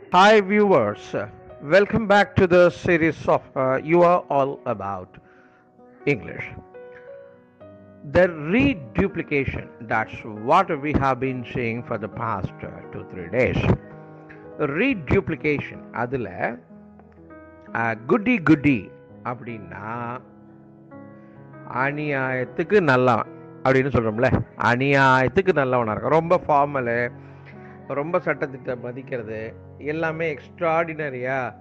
Hi, viewers. Welcome back to the series of uh, You Are All About English. The reduplication, that's what we have been seeing for the past uh, two, three days. Reduplication, அதில் குட்டி குட்டி அப்படின்னா அநியாயத்துக்கு நல்லவன் அப்படின்னு சொல்கிறோம்ல அநியாயத்துக்கு நல்லவனாக இருக்கும் ரொம்ப ஃபார்மலு ரொம்ப சட்டத்திட்ட மதிக்கிறது எல்லாமே எக்ஸ்ட்ராடினரியாக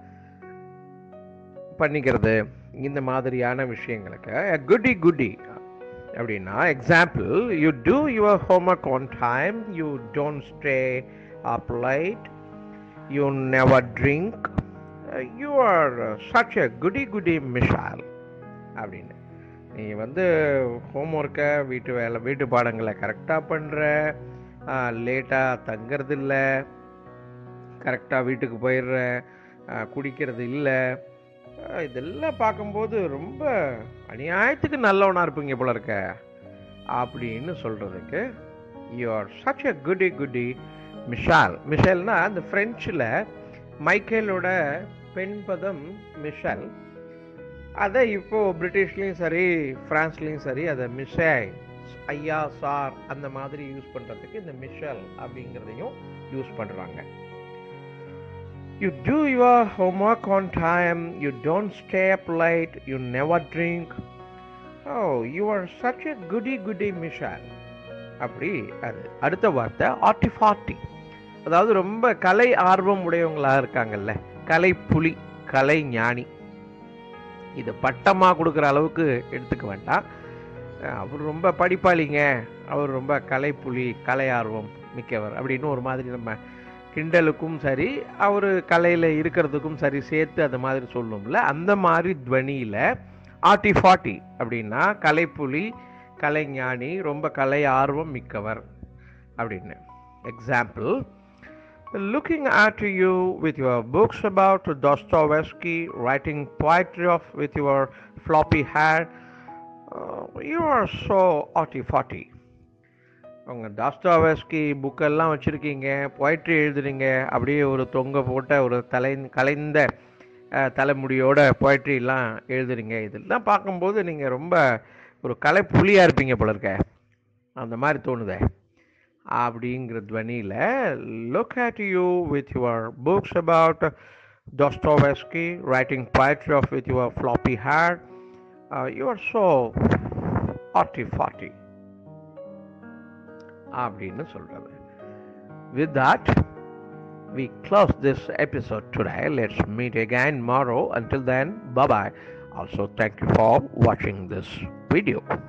பண்ணிக்கிறது இந்த மாதிரியான விஷயங்களுக்கு குட்டி குட்டி அப்படின்னா example you do your homework on time you don't stay up late you never drink you are such a goody goody மிஷால் அப்படின்னு நீ வந்து ஹோம்ஒர்க்கை வீட்டு வேலை வீட்டு பாடங்களை கரெக்டாக பண்ணுற லேட்டாக தங்கிறது இல்லை கரெக்டாக வீட்டுக்கு போயிடுற குடிக்கிறது இல்லை இதெல்லாம் பார்க்கும்போது ரொம்ப அநியாயத்துக்கு நல்லவனாக இருப்பீங்க போல இருக்க அப்படின்னு சொல்கிறதுக்கு you are such a goody goody மிஷால் மிஷேல்னா அந்த ஃப்ரெஞ்சில் மைக்கேலோட பெண் பதம் மிஷல் அதை இப்போ பிரிட்டிஷ்லேயும் சரி ஃப்ரான்ஸ்லேயும் சரி அதை மிஷாய் ஐயா சார் அந்த மாதிரி யூஸ் பண்ணுறதுக்கு இந்த மிஷல் அப்படிங்கிறதையும் யூஸ் பண்ணுறாங்க you do your homework on time you don't stay up late you never drink oh you are such a goody goody மிஷால் அப்படி அது அடுத்த வார்த்தை ஆர்டிஃபார்ட்டி அதாவது ரொம்ப கலை ஆர்வம் உடையவங்களாக இருக்காங்கல்ல கலை புலி கலை ஞானி இது பட்டமாக கொடுக்குற அளவுக்கு எடுத்துக்க வேண்டாம் அவர் ரொம்ப படிப்பாளிங்க அவர் ரொம்ப கலைப்புலி கலை ஆர்வம் மிக்கவர் அப்படின்னு ஒரு மாதிரி நம்ம கிண்டலுக்கும் சரி அவர் கலையில் இருக்கிறதுக்கும் சரி சேர்த்து அந்த மாதிரி சொல்லுவோம்ல அந்த மாதிரி துவனியில் ஆர்டி ஃபார்ட்டி அப்படின்னா கலைப்புலி கலைஞானி ரொம்ப கலை ஆர்வம் மிக்கவர் அப்படின்னு example looking at you with your books about Dostoevsky, writing poetry of with your floppy hair, uh, you are so arty-farty. உங்கள் டாஸ்டாவஸ்கி புக்கெல்லாம் வச்சுருக்கீங்க பொயட்ரி எழுதுறீங்க அப்படியே ஒரு தொங்க போட்ட ஒரு தலை கலைந்த தலைமுடியோட பொயட்ரிலாம் எழுதுறீங்க இதெல்லாம் பார்க்கும்போது நீங்கள் ரொம்ப ஒரு கலை புலியாக இருப்பீங்க போல இருக்க அந்த மாதிரி தோணுதே அப்படிங்கிற துவனியில் look at you with your books about Dostoevsky, writing poetry of with your floppy hair. Uh, you are so arty-farty. அப்படின்னு சொல்றது With that, we close this episode today. Let's meet again tomorrow. Until then, bye bye. Also, thank you for watching this video.